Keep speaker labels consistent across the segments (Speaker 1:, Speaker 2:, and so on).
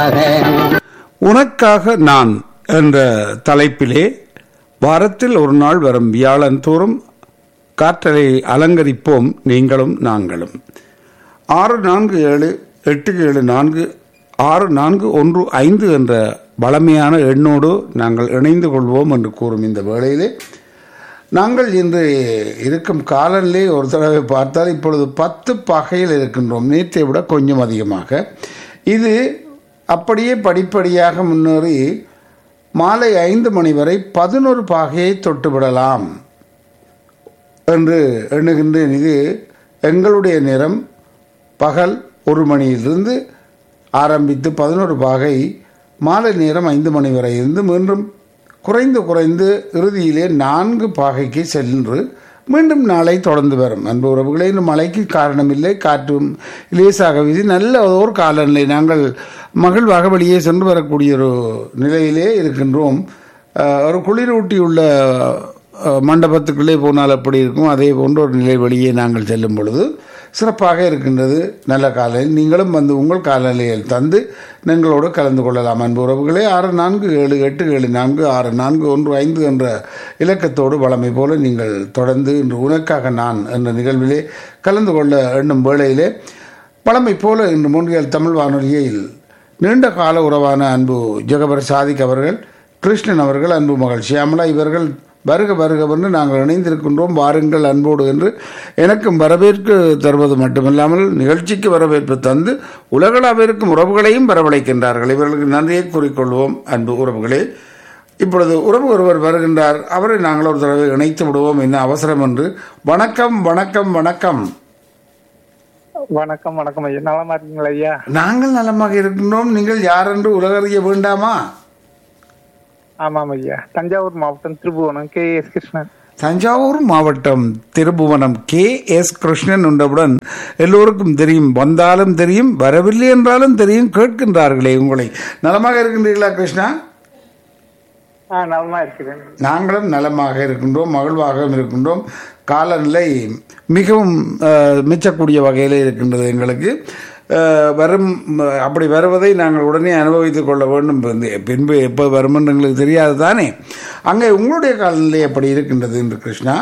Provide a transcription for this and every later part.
Speaker 1: உனக்காக நான் என்ற தலைப்பிலே வாரத்தில் ஒரு நாள் வரும் வியாழன் தோறும் காற்றலை அலங்கரிப்போம் நீங்களும் நாங்களும் ஆறு நான்கு ஏழு எட்டு ஏழு நான்கு ஆறு நான்கு ஒன்று ஐந்து என்ற வளமையான எண்ணோடு நாங்கள் இணைந்து கொள்வோம் என்று கூறும் இந்த வேளையிலே நாங்கள் இன்று இருக்கும் காலநிலை ஒரு தடவை பார்த்தால் இப்பொழுது பத்து பகையில் இருக்கின்றோம் நேற்றை விட கொஞ்சம் அதிகமாக இது அப்படியே படிப்படியாக முன்னேறி மாலை ஐந்து மணி வரை பதினொரு பாகையை தொட்டுவிடலாம் என்று எண்ணுகின்றேன் இது எங்களுடைய நேரம் பகல் ஒரு மணியிலிருந்து ஆரம்பித்து பதினோரு பாகை மாலை நேரம் ஐந்து மணி வரை இருந்து மீண்டும் குறைந்து குறைந்து இறுதியிலே நான்கு பாகைக்கு சென்று மீண்டும் நாளை தொடர்ந்து வரும் அன்பு உறவுகளே இந்த மழைக்கு காரணமில்லை காற்றும் லேசாக வீசி நல்ல ஒரு காலநிலை நாங்கள் மகிழ்வாக வெளியே சென்று வரக்கூடிய ஒரு நிலையிலே இருக்கின்றோம் அஹ், ஒரு குளிரூட்டியுள்ள அஹ், மண்டபத்துக்குள்ளே போனால் எப்படி இருக்கும் அதே போன்ற ஒரு நிலை வெளியே நாங்கள் செல்லும் பொழுது சிறப்பாக இருக்கின்றது நல்ல காலையில் நீங்களும் வந்து உங்கள் காலநிலையில் தந்து எங்களோடு கலந்து கொள்ளலாம் அன்பு உறவுகளே ஆறு நான்கு ஏழு எட்டு ஏழு நான்கு ஆறு நான்கு ஒன்று ஐந்து என்ற இலக்கத்தோடு வளமை போல நீங்கள் தொடர்ந்து இன்று உனக்காக நான் என்ற நிகழ்விலே கலந்து கொள்ள எண்ணும் வேளையிலே பழமை போல இன்று மூன்றியல் தமிழ் வானொலியில் நீண்ட கால உறவான அன்பு ஜெகபர் சாதிக் அவர்கள் கிருஷ்ணன் அவர்கள் அன்பு மகள் ஷியாமலா இவர்கள் வருக வருக என்று நாங்கள் இணைந்திருக்கின்றோம் வாருங்கள் அன்போடு என்று எனக்கும் வரவேற்பு தருவது மட்டுமில்லாமல் நிகழ்ச்சிக்கு வரவேற்பு தந்து உலகளாவிற்கும் உறவுகளையும் வரவழைக்கின்றார்கள் இவர்களுக்கு நன்றியை கூறிக்கொள்வோம் அன்பு உறவுகளே இப்பொழுது உறவு ஒருவர் வருகின்றார் அவரை நாங்கள் ஒரு தடவை இணைத்து விடுவோம் என்ன அவசரம் என்று வணக்கம் வணக்கம் வணக்கம்
Speaker 2: வணக்கம் வணக்கம் ஐயா நலமா இருக்கீங்களா ஐயா
Speaker 1: நாங்கள் நலமாக இருக்கின்றோம் நீங்கள் யார் என்று உலகறிய வேண்டாமா
Speaker 2: ஆமாம் ஐயா தஞ்சாவூர் மாவட்டம் திருபுவனம் கே எஸ் கிருஷ்ணன்
Speaker 1: தஞ்சாவூர் மாவட்டம் திருபுவனம் கே எஸ் கிருஷ்ணன் என்றவுடன் எல்லோருக்கும் தெரியும் வந்தாலும் தெரியும் வரவில்லை என்றாலும் தெரியும் கேட்கின்றார்களே உங்களை நலமாக இருக்கின்றீர்களா கிருஷ்ணா
Speaker 2: ஆ நலமா இருக்கிறேன்
Speaker 1: நாங்களும் நலமாக இருக்கின்றோம் மகிழ்வாகவும் இருக்கின்றோம் காலநிலை மிகவும் அஹ், மிச்சக்கூடிய வகையில் இருக்கின்றது எங்களுக்கு அஹ், வரும் அஹ், அப்படி வருவதை நாங்கள் உடனே அனுபவித்துக் கொள்ள வேண்டும் பின்பு- பின்பு எப்போ வரும் என்று எங்களுக்கு தெரியாது தானே அங்கே உங்களுடைய காலநிலை எப்படி இருக்கின்றது என்று கிருஷ்ணா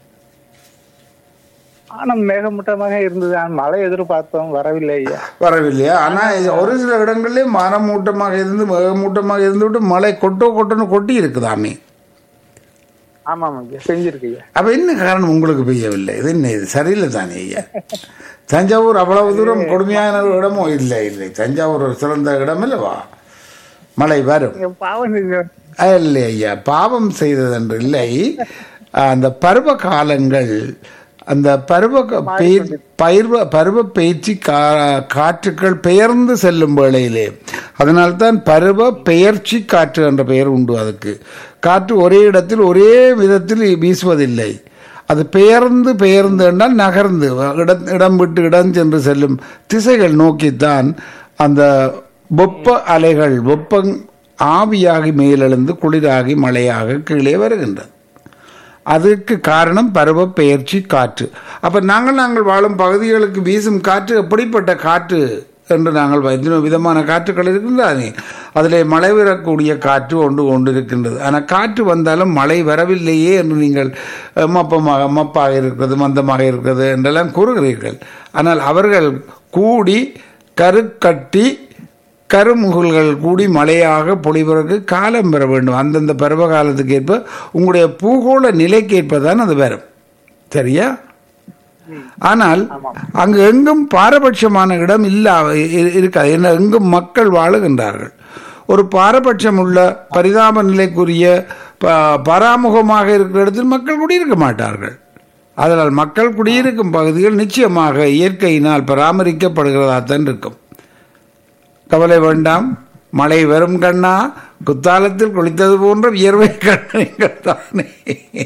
Speaker 2: ஆனா மேகமூட்டமாக இருந்தது ஆனால் மழை எதிர்பார்த்தோம் வரவில்லை ஐயா
Speaker 1: வரவில்லையா ஆனால் ஒரு சில இடங்களிலே மரமூட்டமாக இருந்து மேகமூட்டமாக இருந்துவிட்டு மழை கொட்டோ கொட்டோன்னு கொட்டி இருக்குதாமே
Speaker 2: ஆமாம் ஐயா செஞ்சிருக்கு ஐயா
Speaker 1: அப்ப என்ன காரணம் உங்களுக்கு பெய்யவில்லை இது என்ன இது சரியில்லை தானே ஐயா தஞ்சாவூர் அவ்வளவு தூரம் கொடுமையான ஒரு இடமோ இல்லை இல்லை தஞ்சாவூர் ஒரு சிறந்த இடம் அல்லவா மழை வரும்
Speaker 2: நீங்க பாவம் செஞ்ச
Speaker 1: இல்லை ஐயா பாவம் செய்ததென்று இல்லை அந்த பருவ காலங்கள் அந்த பருவ க- பெய்- பயிர்வ பருவ பெயர்ச்சி கா- காற்றுக்கள் பெயர்ந்து செல்லும் வேளையிலே அதனால்தான் பருவ பெயர்ச்சி காற்று என்ற பெயர் உண்டு அதுக்கு காற்று ஒரே இடத்தில் ஒரே விதத்தில் வீசுவதில்லை அது பெயர்ந்து பெயர்ந்து என்றால் நகர்ந்து இடம் இடம் விட்டு இடம் சென்று செல்லும் திசைகள் நோக்கித்தான் அந்த வெப்ப அலைகள் வெப்பம் ஆவியாகி மேலெழுந்து குளிராகி மழையாக கீழே வருகின்றது அதுக்கு காரணம் பருவ பெயர்ச்சி காற்று அப்ப நாங்கள் நாங்கள் வாழும் பகுதிகளுக்கு வீசும் காற்று எப்படிப்பட்ட காற்று என்று நாங்கள் வைத்தின விதமான காற்றுகள் இருக்கின்றானே அதிலே மழை வரக்கூடிய காற்று ஒன்று கொண்டு இருக்கின்றது ஆனால் காற்று வந்தாலும் மழை வரவில்லையே என்று நீங்கள் அஹ், மப்பமாக மப்பாக இருக்கிறது மந்தமாக இருக்கிறது என்றெல்லாம் கூறுகிறீர்கள் ஆனால் அவர்கள் கூடி கருக்கட்டி கருமுகல்கள் கூடி மழையாக பொழிவதற்கு காலம் பெற வேண்டும் அந்தந்த பருவ காலத்துக்கு ஏற்ப உங்களுடைய பூகோள நிலைக்கு ஏற்பதான் அது வரும் சரியா ஆனால் அங்கு எங்கும் பாரபட்சமான இடம் இல்லா இ- இருக்காது ஏன்னா எங்கும் மக்கள் வாழுகின்றார்கள் ஒரு பாரபட்சம் உள்ள பரிதாப நிலைக்குரிய ப- பராமுகமாக இருக்கிற இடத்தில் மக்கள் குடியிருக்க மாட்டார்கள் அதனால் மக்கள் குடியிருக்கும் பகுதிகள் நிச்சயமாக இயற்கையினால் பராமரிக்கப்படுகிறதாத்தான் இருக்கும் கவலை வேண்டாம் மழை வரும் கண்ணா குத்தாலத்தில் குளித்தது போன்ற வியர்வை கண்ணீர்கள் தானே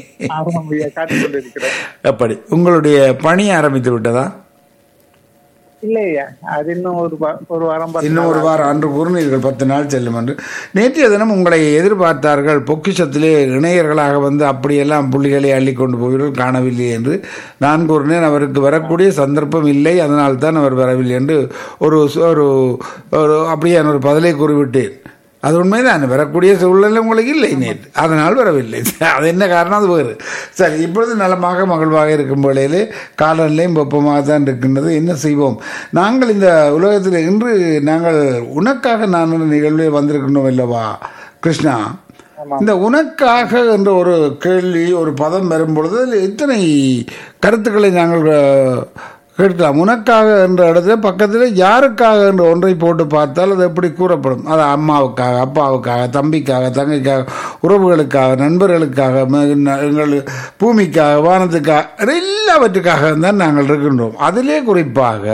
Speaker 2: ஆமாம் ஐயா காட்டிக் கொண்டு இருக்கிறேன்
Speaker 1: எப்படி உங்களுடைய பணி ஆரம்பித்து விட்டதா
Speaker 2: இல்லையா அது இன்னும் ஒரு வா- ஒரு வாரம் பத்து
Speaker 1: இன்னும் ஒரு வாரம் அன்று கூறினீர்கள் பத்து நாள் செல்லும் என்று நேற்றைய தினம் உங்களை எதிர்பார்த்தார்கள் பொக்கிஷத்திலே இணையர்களாக வந்து அப்படியெல்லாம் புள்ளிகளை அள்ளி கொண்டு போவீர்கள் காணவில்லை என்று நான் கூறினேன் அவருக்கு வரக்கூடிய சந்தர்ப்பம் இல்லை அதனால் தான் அவர் வரவில்லை என்று ஒரு ஒரு ஒரு அப்படியே ஒரு பதிலை கூறிவிட்டேன் அது உண்மைதான் வரக்கூடிய சூழ்நிலை உங்களுக்கு இல்லை நேற்று அதனால் வரவில்லை அது என்ன காரணம் அது வேறு சரி இப்பொழுது நலமாக மகிழ்வாக இருக்கும் வேளையிலே காலநிலையும் வெப்பமாக தான் இருக்கின்றது என்ன செய்வோம் நாங்கள் இந்த உலகத்தில் இன்று நாங்கள் உனக்காக நான் ஒரு நிகழ்வே வந்திருக்கின்றோம் அல்லவா கிருஷ்ணா இந்த உனக்காக என்ற ஒரு கேள்வி ஒரு பதம் வரும் பொழுது அதில் எத்தனை கருத்துக்களை நாங்கள் அஹ், கேட்கலாம் உனக்காக என்ற இடத்துல பக்கத்தில் யாருக்காக என்ற ஒன்றை போட்டு பார்த்தால் அது எப்படி கூறப்படும் அது அம்மாவுக்காக அப்பாவுக்காக தம்பிக்காக தங்கைக்காக உறவுகளுக்காக நண்பர்களுக்காக ம- ந- எங்கள் பூமிக்காக வானத்துக்காக எல்லாவற்றுக்காக தான் நாங்கள் இருக்கின்றோம் அதிலே குறிப்பாக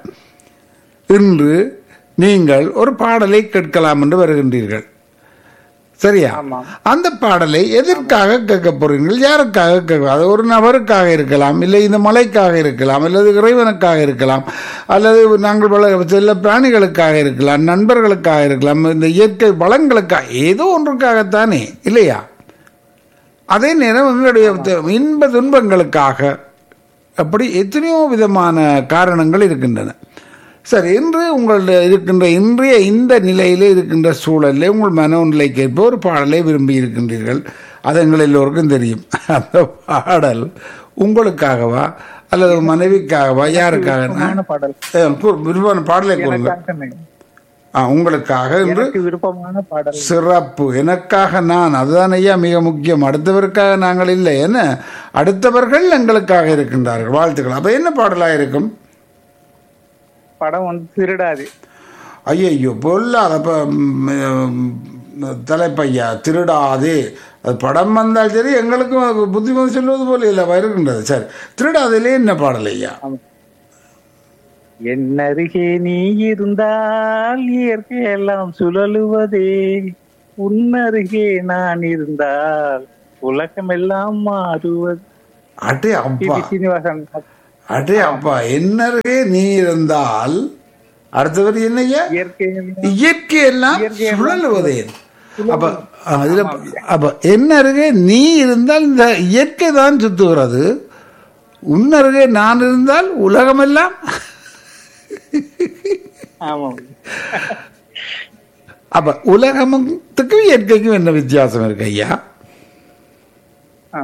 Speaker 1: இன்று நீங்கள் ஒரு பாடலை கேட்கலாம் என்று வருகின்றீர்கள் சரியா
Speaker 2: ஆமாம்.
Speaker 1: அந்த பாடலை எதற்காக கேட்க போறீர்கள் யாருக்காக கேட்க அது ஒரு நபருக்காக இருக்கலாம் இல்லை இந்த மலைக்காக இருக்கலாம் அல்லது இறைவனுக்காக இருக்கலாம் அல்லது நாங்கள் வள செல்ல பிராணிகளுக்காக இருக்கலாம் நண்பர்களுக்காக இருக்கலாம் இந்த இயற்கை வளங்களுக்காக ஏதோ ஒன்றுக்காகத்தானே இல்லையா அதே நேரம் எங்களுடைய த- இன்ப துன்பங்களுக்காக அப்படி எத்தனையோ விதமான காரணங்கள் இருக்கின்றன சரி இன்று உங்களுடைய இருக்கின்ற இன்றைய இந்த நிலையிலே இருக்கின்ற சூழலில் உங்கள் மனோநிலைக்கு ஏற்ப ஒரு பாடலை விரும்பி இருக்கின்றீர்கள் அது எங்கள் எல்லோருக்கும் தெரியும் அந்த பாடல் உங்களுக்காகவா அல்லது உங்க மனைவிக்காகவா யாருக்காக
Speaker 2: விருப்பமான பாடல்
Speaker 1: விரும்பான பாடலை கூறுங்க
Speaker 2: எனக்காக
Speaker 1: ஆ, உங்களுக்காக என்று
Speaker 2: எனக்கு விருப்பமான பாடல்
Speaker 1: சிறப்பு எனக்காக நான் அதுதான் ஐயா மிக முக்கியம் அடுத்தவருக்காக நாங்கள் இல்லை என்ன அடுத்தவர்கள் எங்களுக்காக இருக்கின்றார்கள் வாழ்த்துக்கள் அப்ப என்ன பாடலாக இருக்கும்
Speaker 2: படம் வந்து திருடாது
Speaker 1: ஐயையோ பொல்லாத அப்ப, ம், ம், தலைப்பையா திருடாதே அது படம் வந்தால் சரி எங்களுக்கும் அது புத்திமதி சொல்வது போல இல்லை இருக்கின்றது சரி திருடாதிலே என்ன பாடல் ஐயா
Speaker 2: என் அருகே நீ இருந்தால் இயற்கை எல்லாம் சுழலுவதே உன் அருகே நான் இருந்தால் உலகம் எல்லாம் மாறுவது
Speaker 1: அடே
Speaker 2: டி.
Speaker 1: அப்பா
Speaker 2: வி. சீனிவாசன்
Speaker 1: அடே அப்பா என்னருகே நீ இருந்தால் அடுத்தவர் என்னய்யா
Speaker 2: இயற்கை எல்லாம்
Speaker 1: இயற்கை எல்லாம்
Speaker 2: இயற்கை எல்லாம்
Speaker 1: சுழலுவதே அப்ப ஆ, இதுல அப்ப என்ன அருகே நீ இருந்தால் இந்த இயற்கை தான் சுத்துகிறது உன் அருகே நான் இருந்தால் உலகமெல்லாம்
Speaker 2: ஆமாம்
Speaker 1: அப்ப உலகத்துக்கும் இயற்கைக்கும் என்ன வித்தியாசம் இருக்கு ஐயா
Speaker 2: ஆ.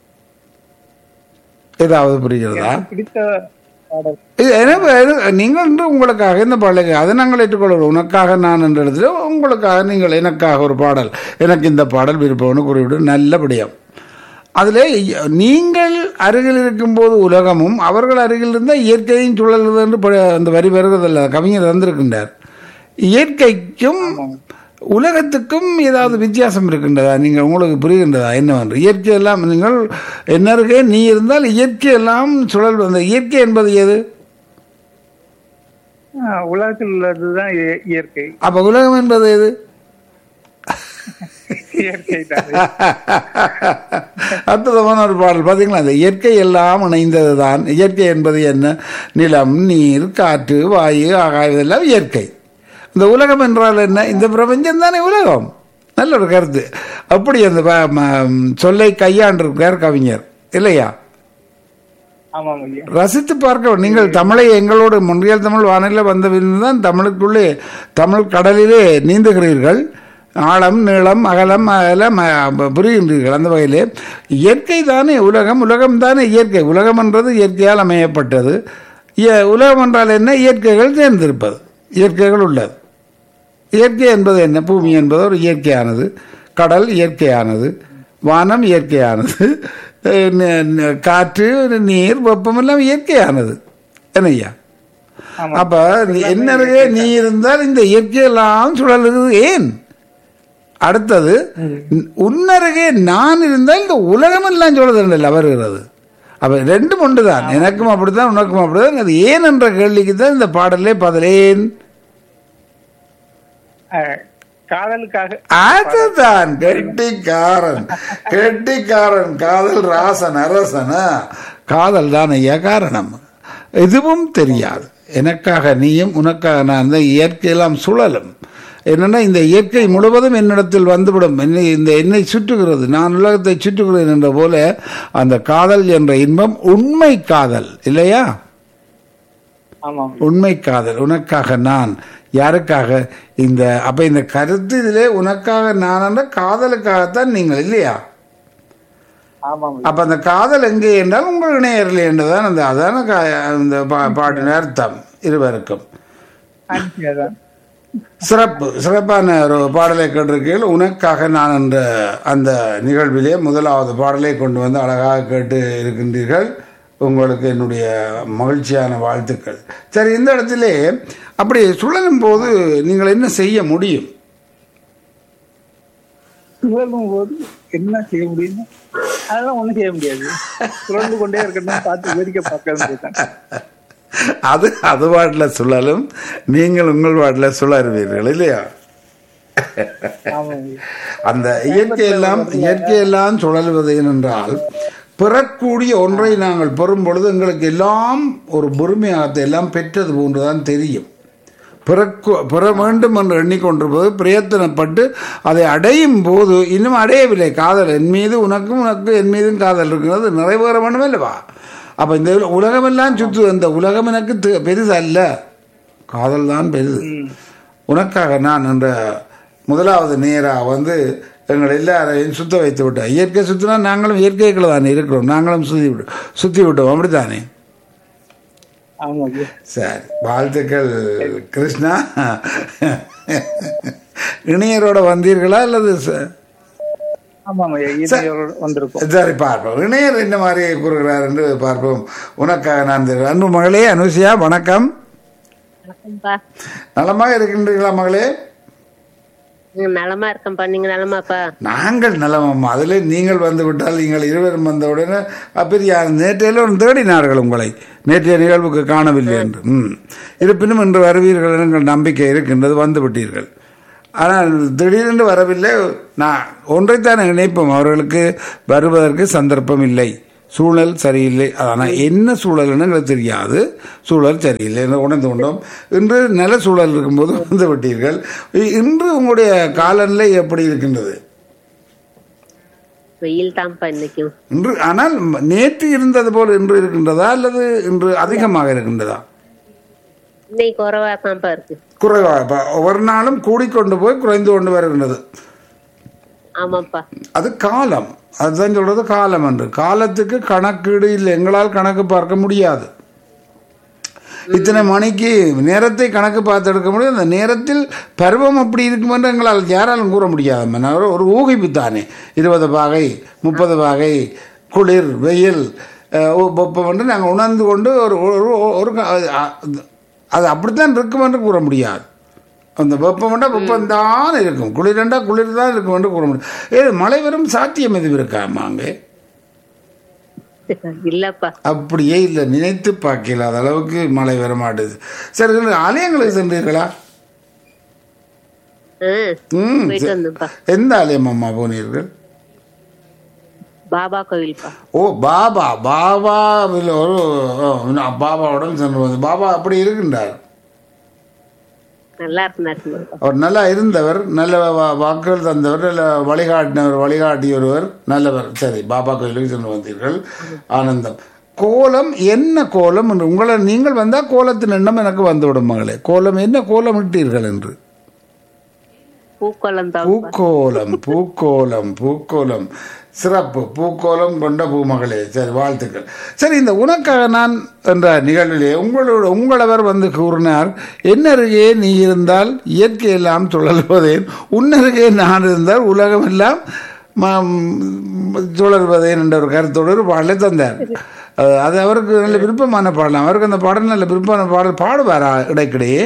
Speaker 1: ஏதாவது புரிகிறதா
Speaker 2: எனக்கு பிடித்த பாடல்
Speaker 1: இது எனக்கு எது- நீங்கள் என்று உங்களுக்காக இந்த பாடலை அதை நாங்கள் ஏற்றுக்கொள்கிறோம் உனக்காக நான் என்ற இடத்துல உங்களுக்காக நீங்கள் எனக்காக ஒரு பாடல் எனக்கு இந்த பாடல் விருப்பம்னு குறிப்பிட்டு நல்லபடியாம் அதில் நீங்கள் அருகில் இருக்கும்போது உலகமும் அவர்கள் அருகில் இருந்தால் இயற்கையும் சுழல்வது என்று ப- அந்த வரி வருவதில்ல கவிஞர் தந்திருக்கின்றார் இயற்கைக்கும் உலகத்துக்கும் ஏதாவது வித்தியாசம் இருக்கின்றதா நீங்கள் உங்களுக்கு புரிகின்றதா என்னவென்று இயற்கை எல்லாம் நீங்கள் என்ன அருகே நீ இருந்தால் இயற்கை எல்லாம் சுழல் அந்த இயற்கை என்பது எது
Speaker 2: ஆ, உலகத்தில் உள்ளதுதான் இய- இயற்கை
Speaker 1: அப்ப உலகம் என்பது எது
Speaker 2: இயற்கை தான்
Speaker 1: அற்புதமான ஒரு பாடல் பார்த்தீங்களா அந்த இயற்கை எல்லாம் இணைந்தது தான் இயற்கை என்பது என்ன நிலம் நீர் காற்று வாயு ஆகாயம் இதெல்லாம் இயற்கை இந்த உலகம் என்றால் என்ன இந்த பிரபஞ்சம் தானே உலகம் நல்ல ஒரு கருத்து அப்படி அந்த ப- ம- சொல்லை கையாண்டிருக்கார் கவிஞர் இல்லையா
Speaker 2: ஆமாம் ஐயா
Speaker 1: ரசித்து பார்க்க நீங்கள் தமிழை எங்களோடு முன்றியல் தமிழ் வானிலை வந்த தான் தமிழுக்குள்ளே தமிழ் கடலிலே நீந்துகிறீர்கள் ஆழம் நீளம் அகலம் அகலம் அஹ், புரிகின்றீர்கள் அந்த வகையிலே இயற்கை தானே உலகம் உலகம் தானே இயற்கை உலகம் என்றது இயற்கையால் அமையப்பட்டது இய- உலகம் என்றால் என்ன இயற்கைகள் சேர்ந்திருப்பது இயற்கைகள் உள்ளது இயற்கை என்பது என்ன பூமி என்பது ஒரு இயற்கையானது கடல் இயற்கையானது வானம் இயற்கையானது அஹ் ந- ந- காற்று நீர் வெப்பம் எல்லாம் இயற்கையானது என்னய்யா
Speaker 2: ஆமா.
Speaker 1: அப்ப நீ- என்னருகே நீ இருந்தால் இந்த இயற்கையெல்லாம் சுழலுது ஏன் அடுத்தது உன்னருகே நான் இருந்தால் இந்த உலகம் எல்லாம் சுழல் வருகிறது அப்ப ரெண்டும் ஒன்றுதான் எனக்கும் அப்படித்தான் உனக்கும் அப்படிதான் அது ஏன் என்ற கேள்விக்கு தான் இந்த பாடலே பதிலேன்
Speaker 2: ஆ, காதலுக்காக
Speaker 1: அதுதான் கெட்டிக்காரன் கெட்டிக்காரன் காதல் ராசன் அரசனா காதல் தான் ஐயா காரணம் எதுவும் தெரியாது எனக்காக நீயும் உனக்காக நான் இந்த இயற்கையெல்லாம் சுழலும் என்னன்னா இந்த இயற்கை முழுவதும் என்னிடத்தில் வந்துவிடும் என்னை இந்த என்னை சுற்றுகிறது நான் உலகத்தை சுற்றுகிறேன் என்ற போல அந்த காதல் என்ற இன்பம் உண்மை காதல் இல்லையா
Speaker 2: ஆமாம்
Speaker 1: உண்மை காதல் உனக்காக நான் யாருக்காக இந்த அப்ப இந்த கருத்து இதிலே உனக்காக நான் என்ற காதலுக்காகத்தான் நீங்கள் இல்லையா
Speaker 2: ஆமாம்
Speaker 1: அப்ப அந்த காதல் எங்கே என்றால் உங்கள் இணையரில் என்றுதான் அந்த அதான கா- அந்த பா- பாட்டின் அர்த்தம் இருவருக்கும்
Speaker 2: அதான்
Speaker 1: சிறப்பு சிறப்பான ஒரு பாடலை கேட்டிருக்கையில் உனக்காக நான் என்ற அந்த நிகழ்விலே முதலாவது பாடலை கொண்டு வந்து அழகாக கேட்டு இருக்கின்றீர்கள் உங்களுக்கு என்னுடைய மகிழ்ச்சியான வாழ்த்துக்கள் சரி இந்த இடத்திலே அப்படி சுழலும் போது நீங்கள் என்ன செய்ய முடியும்
Speaker 2: சுழலும் போது என்ன செய்ய முடியும் அதெல்லாம் ஒண்ணும் செய்ய முடியாது சுழந்து கொண்டே இருக்கணும் பார்த்து வேடிக்கை பார்க்க வேண்டியதுதான்
Speaker 1: அது அது பாட்டில் சுழலும் நீங்கள் உங்கள் பாட்டில் சுழறுவீர்கள் இல்லையா
Speaker 2: ஆமாம்
Speaker 1: அந்த இயற்கையெல்லாம் இயற்கையெல்லாம் சுழல்வது என்றால் பெறக்கூடிய ஒன்றை நாங்கள் பெறும் பொழுது எங்களுக்கு எல்லாம் ஒரு பொறுமையாகத்தை எல்லாம் பெற்றது போன்றுதான் தெரியும் பிறக்கு பெற வேண்டும் என்று எண்ணிக்கொண்டிருப்பது பிரயத்தனப்பட்டு அதை அடையும் போது இன்னும் அடையவில்லை காதல் என் மீது உனக்கும் உனக்கு என் மீதும் காதல் இருக்கிறது நிறைவேற வேண்டும் அல்லவா அப்ப இந்த உலகமெல்லாம் சுத்து அந்த உலகம் எனக்கு தி- பெரிது அல்ல காதல் தான் பெரிது உனக்காக நான் என்ற முதலாவது நேரா வந்து எங்கள் எல்லாரையும் சுத்த வைத்து விட்டோம் இயற்கை சுத்தினா நாங்களும் இயற்கைக்குள்ள தானே இருக்கிறோம் நாங்களும் சுத்தி விட்டோம் சுத்தி விட்டோம் அப்படித்தானே
Speaker 2: ஆமா ஐயா
Speaker 1: சரி வாழ்த்துக்கள் கிருஷ்ணா இணையரோட வந்தீர்களா அல்லது ச-
Speaker 2: ஆமாம் ஐயா இணையோட வந்திருக்கோம்
Speaker 1: சரி பார்ப்போம் இணையர் என்ன மாதிரி கூறுகிறார் என்று பார்ப்போம் உனக்காக நான் இந்த அன்பு மகளே அனுசியா வணக்கம்
Speaker 3: வணக்கம்ப்பா
Speaker 1: நலமாக இருக்கின்றீர்களா மகளே
Speaker 3: நீங்க நலமா இருக்கேன்ப்பா நீங்க நலமாப்பா
Speaker 1: நாங்கள் நலமம்மா அதில் நீங்கள் வந்து விட்டால் நீங்கள் இருவரும் வந்தவுடனே அப்பெரிய நேற்றையிலும் தேடினார்கள் உங்களை நேற்றைய நிகழ்வுக்கு காணவில்லை என்று ம் இருப்பினும் இன்று வருவீர்கள் என்ற எங்கள் நம்பிக்கை இருக்கின்றது வந்து விட்டீர்கள் ஆனால் திடீரென்று வரவில்லை நான் ஒன்றைத்தான் நினைப்போம் அவர்களுக்கு வருவதற்கு சந்தர்ப்பம் இல்லை சூழல் சரியில்லை ஆனால் என்ன சூழல்னு எங்களுக்கு தெரியாது சூழல் சரியில்லை என்று உணர்ந்து கொண்டோம் இன்று நல்ல சூழல் இருக்கும்போது வந்து விட்டீர்கள் இ- இன்று உங்களுடைய காலநிலை எப்படி இருக்கின்றது
Speaker 3: வெயில் தான்ப்பா இன்னைக்கும்
Speaker 1: இன்று ஆனால் ம- நேற்று இருந்தது போல் இன்று இருக்கின்றதா அல்லது இன்று அதிகமாக இருக்கின்றதா
Speaker 3: இன்னைக்கு குறைவா தான்ப்பா இருக்கு
Speaker 1: குறைவாக இப்ப ஒவ்வொரு நாளும் கூடிக்கொண்டு போய் குறைந்து கொண்டு வருகின்றது
Speaker 3: ஆமாப்பா
Speaker 1: அது காலம் அதுதான் சொல்றது காலம் என்று காலத்துக்கு கணக்கீடு இல்லை எங்களால் கணக்கு பார்க்க முடியாது இத்தனை மணிக்கு நேரத்தை கணக்கு பார்த்து எடுக்க முடியும் அந்த நேரத்தில் பருவம் அப்படி இருக்கும் என்று எங்களால் யாராலும் கூற முடியாது ஒரு ஒரு ஊகிப்பு தானே இருபது பாகை முப்பது பாகை குளிர் வெயில் அஹ், ஒ- வெப்பம் என்று நாங்கள் உணர்ந்து கொண்டு ஒரு ஒரு ஒரு க- அ- அது அப்படித்தான் இருக்கும் என்று கூற முடியாது அந்த வெப்பம்ண்டா வெப்பம் தான் இருக்கும் குளிரண்டா குளிர் தான் இருக்கும் என்று கூற முடியும் ஏ மழை வரும் சாத்தியம் எதுவும் இருக்காமா அங்கே
Speaker 3: இல்லப்பா
Speaker 1: அப்படியே இல்லை நினைத்து பார்க்கலாத அளவுக்கு மழை வர மாட்டுது சரி இந்த ஆலயங்களுக்கு சென்றீர்களா
Speaker 3: ஆ,
Speaker 1: ம்
Speaker 3: போயிட்டு
Speaker 1: சரி.
Speaker 3: வந்தோம்ப்பா
Speaker 1: எந்த ஆலயம் அம்மா போனீர்கள்
Speaker 3: பாபா கோவில்ப்பா
Speaker 1: ஓ பாபா பாபாவில் ஒரு ஓ, நான் பாபாவுடன் சென்று வந்து பாபா அப்படி இருக்கின்றார்
Speaker 3: நல்லா இருந்தாருப்பா
Speaker 1: அவர் நல்லா இருந்தவர் நல்ல வா- வாக்குகள் தந்தவர் நல்ல வழிகாட்டினவர் வழிகாட்டி ஒருவர் நல்லவர் சரி பாபா கோயிலுக்கு சென்று வந்தீர்கள் ஆனந்தம் கோலம் என்ன கோலம் என்று உங்களை நீங்கள் வந்தால் கோலத்தின் எண்ணம் எனக்கு வந்துவிடும் மகளே கோலம் என்ன கோலம் இட்டீர்கள் என்று
Speaker 3: பூக்கோளம் தான்
Speaker 1: பூக்கோலம் பூக்கோலம் பூக்கோலம் சிறப்பு பூக்கோலம் கொண்ட பூமகளே சரி வாழ்த்துக்கள் சரி இந்த உனக்காக நான் என்ற நிகழ்விலே உங்களோட உங்களவர் வந்து கூறினார் என்னருகே நீ இருந்தால் இயற்கை எல்லாம் சுழல்வதேன் உன்னருகே நான் இருந்தால் உலகம் எல்லாம் ம- சுழல்வதேன் என்ற ஒரு கருத்தோடு ஒரு பாடலை தந்தார் அது அது அவருக்கு நல்ல விருப்பமான பாடலாம் அவருக்கு அந்த பாடல் நல்ல விருப்பமான பாடல் பாடுவாரா இடைக்கிடையே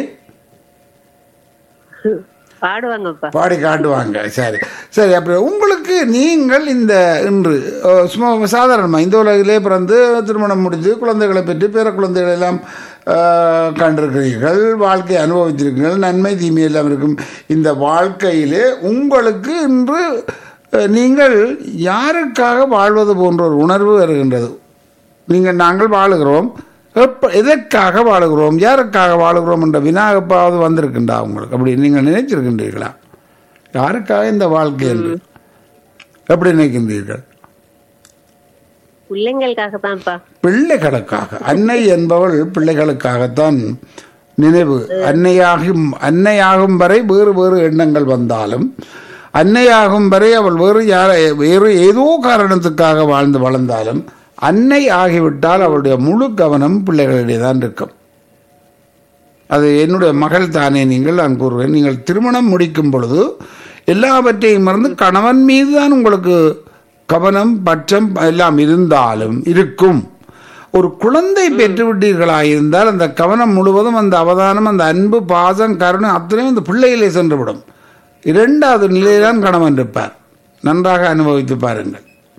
Speaker 3: பாடுவாங்கப்பா
Speaker 1: பாடி காட்டுவாங்க சரி சரி அப்படி உங்களுக்கு நீங்கள் இந்த இன்று அஹ், சும்மா சாதாரணமாக இந்த உலகிலே பிறந்து திருமணம் முடித்து குழந்தைகளை பெற்று பேர குழந்தைகளை எல்லாம் அஹ், கண்டிருக்கிறீர்கள் வாழ்க்கை அனுபவித்திருக்கிறீர்கள் நன்மை தீமை எல்லாம் இருக்கும் இந்த வாழ்க்கையிலே உங்களுக்கு இன்று அஹ், நீங்கள் யாருக்காக வாழ்வது போன்ற ஒரு உணர்வு வருகின்றது நீங்கள் நாங்கள் வாழுகிறோம் எப்ப எதற்காக வாழுகிறோம் யாருக்காக வாழுகிறோம் என்ற வினா எப்பாவது வந்திருக்குண்டா உங்களுக்கு அப்படி நீங்கள் நினைச்சிருக்கின்றீர்களா யாருக்காக இந்த வாழ்க்கை என்று எப்படி நினைக்கின்றீர்கள்
Speaker 3: பிள்ளைங்களுக்காக தான்ப்பா
Speaker 1: பிள்ளைகளுக்காக அன்னை என்பவள் பிள்ளைகளுக்காகத்தான் நினைவு அன்னையாகும் அன்னையாகும் வரை வேறு வேறு எண்ணங்கள் வந்தாலும் அன்னையாகும் வரை அவள் வேறு யார வேறு ஏதோ காரணத்துக்காக வாழ்ந்து வளர்ந்தாலும் அன்னை ஆகிவிட்டால் அவளுடைய முழு கவனம் பிள்ளைகளிடையே தான் இருக்கும் அது என்னுடைய மகள் தானே நீங்கள் நான் கூறுவேன் நீங்கள் திருமணம் முடிக்கும் பொழுது எல்லாவற்றையும் மறந்து கணவன் மீது தான் உங்களுக்கு கவனம் பட்சம் எல்லாம் இருந்தாலும் இருக்கும் ஒரு குழந்தை பெற்று விட்டீர்களாயிருந்தால் அந்த கவனம் முழுவதும் அந்த அவதானம் அந்த அன்பு பாசம் கருணை அத்தனையும் அந்த பிள்ளையிலே சென்றுவிடும் இரண்டாவது நிலையில்தான் கணவன் இருப்பார் நன்றாக அனுபவித்து பாருங்கள்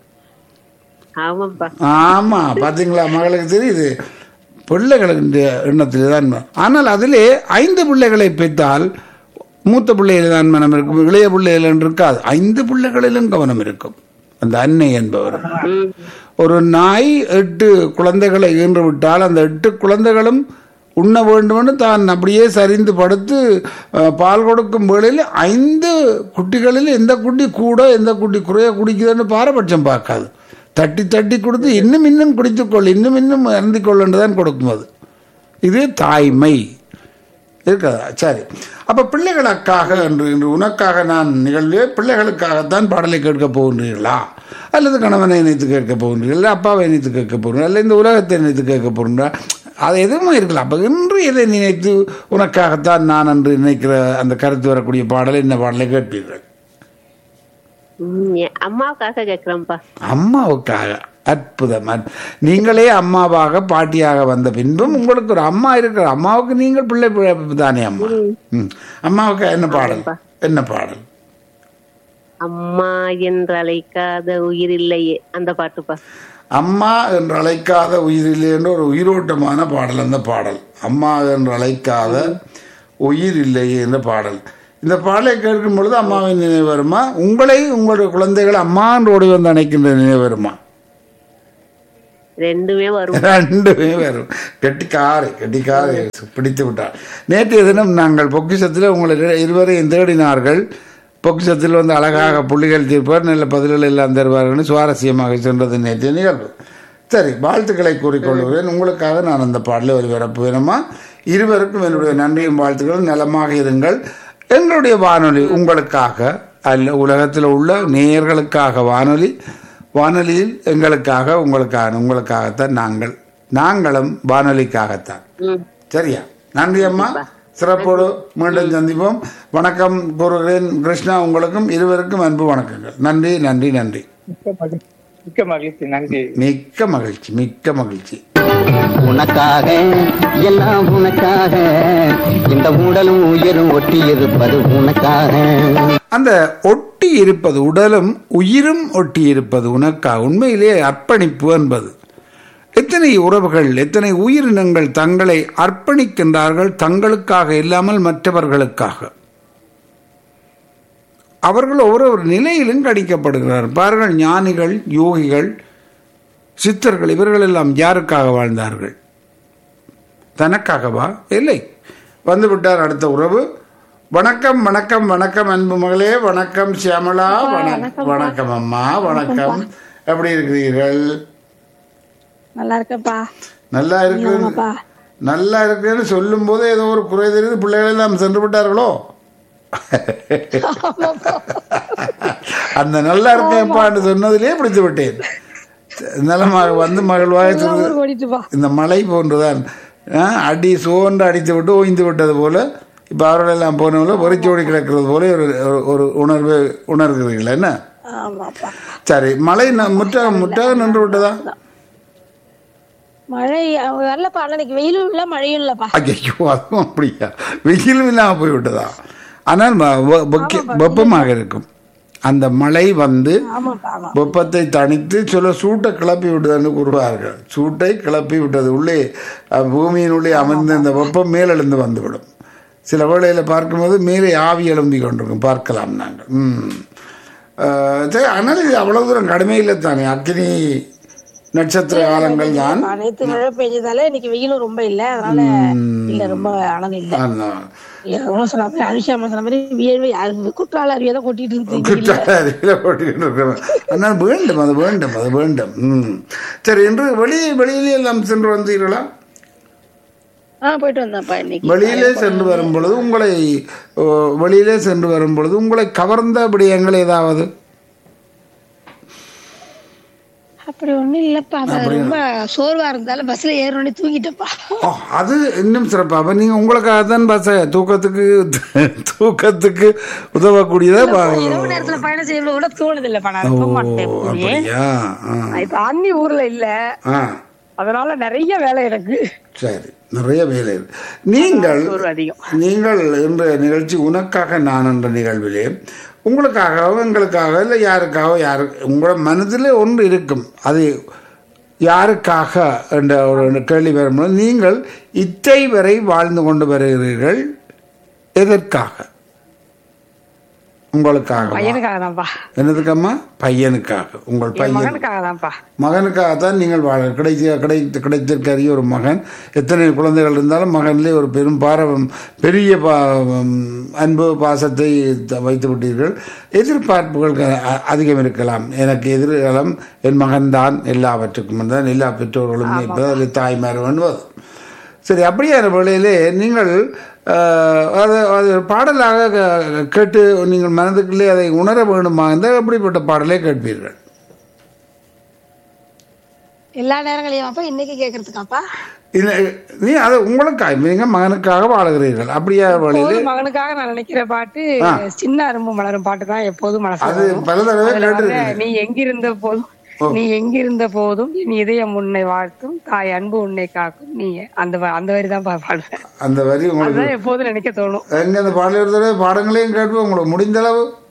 Speaker 3: ஆமாப்பா
Speaker 1: ஆமா பாத்தீங்களா மகளுக்கு தெரியுது பிள்ளைகளுக்கு எண்ணத்தில் தான் ஆனால் அதிலே ஐந்து பிள்ளைகளை பெற்றால் மூத்த பிள்ளைகள் தான் மனம் இருக்கும் இளைய பிள்ளைகள் என்று இருக்காது ஐந்து பிள்ளைகளிலும் கவனம் இருக்கும் அந்த அன்னை என்பவர்
Speaker 3: ம்
Speaker 1: ஒரு நாய் எட்டு குழந்தைகளை ஈன்று விட்டால் அந்த எட்டு குழந்தைகளும் உண்ண வேண்டுமென்று தான் அப்படியே சரிந்து படுத்து அஹ், பால் கொடுக்கும் வேளையில் ஐந்து குட்டிகளில் எந்த குட்டி கூட எந்த குட்டி குறைய குடிக்குதுன்னு பாரபட்சம் பார்க்காது தட்டி தட்டி கொடுத்து இன்னும் இன்னும் குடித்துக்கொள் இன்னும் இன்னும் அருந்திக்கொள் என்று தான் கொடுக்கும் அது இது தாய்மை இருக்காதா சரி அப்ப பிள்ளைகளுக்காக என்று இன்று உனக்காக நான் நிகழ்வே பிள்ளைகளுக்காகத்தான் பாடலை கேட்க போகின்றீர்களா அல்லது கணவனை நினைத்து கேட்க போகின்றீர்கள் இல்லை அப்பாவை நினைத்து கேட்க போகிறீர்கள் அல்ல இந்த உலகத்தை நினைத்து கேட்க போகிறீங்களா அது எதுவுமே இருக்கலாம் அப்போ இன்று எதை நினைத்து உனக்காகத்தான் நான் என்று நினைக்கிற அந்த கருத்து வரக்கூடிய பாடலை இந்த பாடலை கேட்பீர்கள்
Speaker 3: ம், என் அம்மாவுக்காக கேக்குறேன்ப்பா
Speaker 1: அம்மாவுக்காக அற்புதம் அற்- நீங்களே அம்மாவாக பாட்டியாக வந்த பின்பும் உங்களுக்கு ஒரு அம்மா இருக்கிற அம்மாவுக்கு நீங்கள் பிள்ளை பிள்ளை தானே அம்மா ம். அம்மாவுக்கு என்ன பாடல் என்ன பாடல்
Speaker 3: அம்மா என்று அழைக்காத உயிர் இல்லையே அந்த பாட்டுப்பா
Speaker 1: அம்மா என்று அழைக்காத உயிரில்லை என்ற ஒரு உயிரோட்டமான பாடல் அந்த பாடல் அம்மா என்று அழைக்காத உயிர் இல்லையே என்ற பாடல் இந்த பாடலை கேட்கும் பொழுது அம்மாவின் நினைவு வருமா உங்களை உங்களுடைய குழந்தைகள் அம்மா என்று ஓடி வந்து அணைக்கின்ற நினைவு வருமா
Speaker 3: ரெண்டுமே வரும்
Speaker 1: ரெண்டுமே வரும் கெட்டிக்காரை கெட்டிக்காரை பிடித்து விட்டார் நேற்றைய தினம் நாங்கள் பொக்கிஷத்தில் உங்களை இரு- இருவரையும் தேடினார்கள் பொக்கிஷத்தில் வந்து அழகாக புள்ளிகள் தீர்ப்பார் நல்ல பதில்கள் எல்லாம் தருவார்கள் சுவாரஸ்யமாக சென்றது நேற்றைய நிகழ்வு சரி வாழ்த்துக்களை கூறிக்கொள்கிறேன் உங்களுக்காக நான் அந்த பாடலை ஒலிபரப்பு வேணுமா இருவருக்கும் என்னுடைய நன்றியும் வாழ்த்துக்களும் நலமாக இருங்கள் எங்களுடைய வானொலி உங்களுக்காக அல்ல உலகத்தில் உள்ள நேயர்களுக்காக வானொலி வானொலியில் எங்களுக்காக உங்களுக்காக உங்களுக்காகத்தான் நாங்கள் நாங்களும் வானொலிக்காகத்தான்
Speaker 3: ம்
Speaker 1: சரியா நன்றி அம்மா சிறப்போடு மீண்டும் சந்திப்போம் வணக்கம் கூறுகிறேன் கிருஷ்ணா உங்களுக்கும் இருவருக்கும் அன்பு வணக்கங்கள் நன்றி நன்றி நன்றி
Speaker 2: மிக்க மகிழ்ச்சி மிக்க மகிழ்ச்சி நன்றி
Speaker 1: மிக்க மகிழ்ச்சி மிக்க மகிழ்ச்சி
Speaker 4: உனக்காக எல்லாம் உனக்காக இந்த உடலும் உயிரும் ஒட்டி இருப்பது உனக்காக
Speaker 1: அந்த ஒட்டி இருப்பது உடலும் உயிரும் ஒட்டி இருப்பது உனக்காக உண்மையிலே அர்ப்பணிப்பு என்பது எத்தனை உறவுகள் எத்தனை உயிரினங்கள் தங்களை அர்ப்பணிக்கின்றார்கள் தங்களுக்காக இல்லாமல் மற்றவர்களுக்காக அவர்கள் ஒவ்வொரு நிலையிலும் கணிக்கப்படுகிறார் பாருங்கள் ஞானிகள் யோகிகள் சித்தர்கள் இவர்கள் எல்லாம் யாருக்காக வாழ்ந்தார்கள் தனக்காகவா இல்லை வந்து விட்டார் அடுத்த உறவு வணக்கம் வணக்கம் வணக்கம் அன்பு மகளே வணக்கம் சியாமளா வணக்கம் வணக்கம் அம்மா வணக்கம் எப்படி இருக்கிறீர்கள்
Speaker 5: நல்லா இருக்கேன்ப்பா
Speaker 1: நல்லா இருக்கு
Speaker 5: ஆமாப்பா
Speaker 1: நல்லா இருக்குன்னு சொல்லும் போது ஏதோ ஒரு குறை தெரியுது பிள்ளைகள் எல்லாம் சென்று விட்டார்களோ அந்த நல்லா இருக்கேன்ப்பான்னு சொன்னதிலே பிடித்து விட்டேன் நலமாக வந்து மகிழ்வாக சொல்லுது
Speaker 5: ஊருக்கு ஓடிட்டுப்பா
Speaker 1: இந்த மலை போன்றுதான் ஆ, அடி சோன்று அடித்து விட்டு ஓய்ந்து விட்டது போல இப்போ அவர்களெல்லாம் போனவங்கள பொறிச்சோடி கிடக்கிறது போல ஒரு ஒரு- ஒரு உணர்வு உணர்கிறீர்கள் என்ன
Speaker 5: ஆமாப்பா
Speaker 1: சரி மழை ந- முற்றாக முற்றாக நின்று விட்டதா
Speaker 5: மழை வரலப்பா ஆனா இன்னைக்கு வெயிலும் இல்ல மழையும் இல்லப்பா
Speaker 1: ஐயோ அதுவும் அப்படியா வெயிலும் இல்லாமல் போய் விட்டதா ஆனால் ம- வெ- வெக்க- வெப்பமாக இருக்கும் அந்த மழை வந்து
Speaker 5: ஆமாப்பா ஆமா
Speaker 1: வெப்பத்தை தணித்து சில சூட்டை கிளப்பி விட்டதுன்னு கூறுவார்கள் சூட்டை கிளப்பி விட்டது உள்ளே அஹ், பூமியினுள்ளே அமர்ந்து இந்த வெப்பம் மேலெழுந்து வந்துவிடும் சில வேளையில் பார்க்கும்போது மேலே ஆவி எழும்பி கொண்டிருக்கும் பார்க்கலாம் நாங்கள் ம் அஹ், சரி ஆனால் இது அவ்வளவு தூரம் கடுமையில் தானே அக்னி நட்சத்திர காலங்கள் தான்
Speaker 5: பா, நேத்து மழை பெஞ்சதால இன்னைக்கு வெயிலும் ரொம்ப இல்ல அதனால இல்ல ரொம்ப அனல் இல்ல
Speaker 1: ஆமாம்.
Speaker 5: இல்ல, அவங்க சொன்ன மாதிரி அனுஷா அம்மா சொன்ன மாதிரி வியர்வை யாரு குற்றால அருவியை தான் கொட்டிட்டு இருக்கு
Speaker 1: குற்றால அருவியில போட்டுக்கிட்டு இருக்கிறோம். ஆனால் வேண்டும் அது வேண்டும் அது வேண்டும் ம். சரி இன்று வெளியே வெளியிலே எல்லாம் சென்று வந்தீர்களா
Speaker 5: ஆஹ் போயிட்டு வந்தேன்ப்பா இன்னைக்கு
Speaker 1: வெளியிலே சென்று வரும் பொழுது உங்களை ஓ, வெளியிலே சென்று வரும் பொழுது உங்களை கவர்ந்த விடயங்கள் ஏதாவது
Speaker 5: அப்படி ஒண்ணும் இல்லப்பா அது ரொம்ப சோர்வா இருந்தாலும் பஸ்ல ஏறணும்னே தூங்கிட்டப்பா
Speaker 1: ஓ, அது இன்னும் சிறப்பா அப்ப நீங்க உங்களுக்காக தான் பஸ் தூக்கத்துக்கு தூக்கத்துக்கு உதவக்கூடியதா பா-
Speaker 5: இரவு நேரத்துல பயணம் செய்யறது கூட தோணுது இல்லப்பா நான்
Speaker 1: ஓ
Speaker 5: போக மாட்டேன் எப்பவுமே.
Speaker 1: அப்படியா ஆ.
Speaker 5: இப்ப அண்ணி ஊர்ல இல்ல
Speaker 1: ஆ
Speaker 5: அதனால நிறைய வேலை எனக்கு
Speaker 1: சரி நிறைய வேலை இருக்கு. நீங்கள்
Speaker 5: சோர்வு அதிகம்
Speaker 1: நீங்கள் என்ற நிகழ்ச்சி உனக்காக நான் என்ற நிகழ்விலே உங்களுக்காகவோ எங்களுக்காக இல்லை யாருக்காகவோ யாரு உங்களோட மனதில் ஒன்று இருக்கும் அது யாருக்காக என்ற ஒரு கேள்வி வரும்போது நீங்கள் இத்தை வரை வாழ்ந்து கொண்டு வருகிறீர்கள் எதற்காக உங்களுக்காக
Speaker 5: பையனுக்காக தான்ப்பா
Speaker 1: என்னதுக்கம்மா பையனுக்காக உங்கள்
Speaker 5: என்
Speaker 1: பையன்
Speaker 5: மகனுக்காக தான்ப்பா
Speaker 1: மகனுக்காகத்தான் நீங்கள் வாழ கிடைத்த கிடைத்த கிடைத்திருக்கிற ஒரு மகன் எத்தனை குழந்தைகள் இருந்தாலும் மகனிலே ஒரு பெரும் பாரம் பெரிய பா அன்பு பாசத்தை த- வைத்து விட்டீர்கள் எதிர்பார்ப்புகள் க- அ- அதிகம் இருக்கலாம் எனக்கு எதிர்காலம் என் மகன்தான் எல்லாவற்றுக்கும் தான் எல்லா பெற்றோர்களும் நினைப்பது அதில் தாய்மார் என்பது சரி அப்படியான வேளையிலே நீங்கள் அஹ், அது அது பாடலாக க- கேட்டு நீங்கள் மனதுக்குள்ளே அதை உணர வேண்டுமா இருந்தால் எப்படிப்பட்ட பாடலை கேட்பீர்கள்
Speaker 5: எல்லா நேரங்களையும் அப்பா இன்னைக்கு கேக்குறதுக்காப்பா
Speaker 1: இல்ல, நீ அது உங்களுக்காக நீங்க மகனுக்காக வாழுகிறீர்கள் அப்படியா வழியில்
Speaker 5: எப்போதும் மகனுக்காக நான் நினைக்கிற பாட்டு சின்ன அரும்பு மலரும் பாட்டு தான் எப்போதும் மனசு
Speaker 1: அது பல தடவை கேட்டிருக்கேன்
Speaker 5: நீ எங்கிருந்த போதும் நீ எங்கிருந்த போதும் என் இதயம் உன்னை வாழ்த்தும் தாய் அன்பு உன்னை காக்கும் நீ அந்த வ- அந்த வரி தான் பாடுவேன்
Speaker 1: அந்த வரி உங்களுக்கு
Speaker 5: அதுதான் எப்போதும் நினைக்க தோணும்
Speaker 1: எங்க அந்த பாடல் ஒரு தடவை பாடங்களையும் கேட்போம் உங்களுக்கு முடிந்த அளவு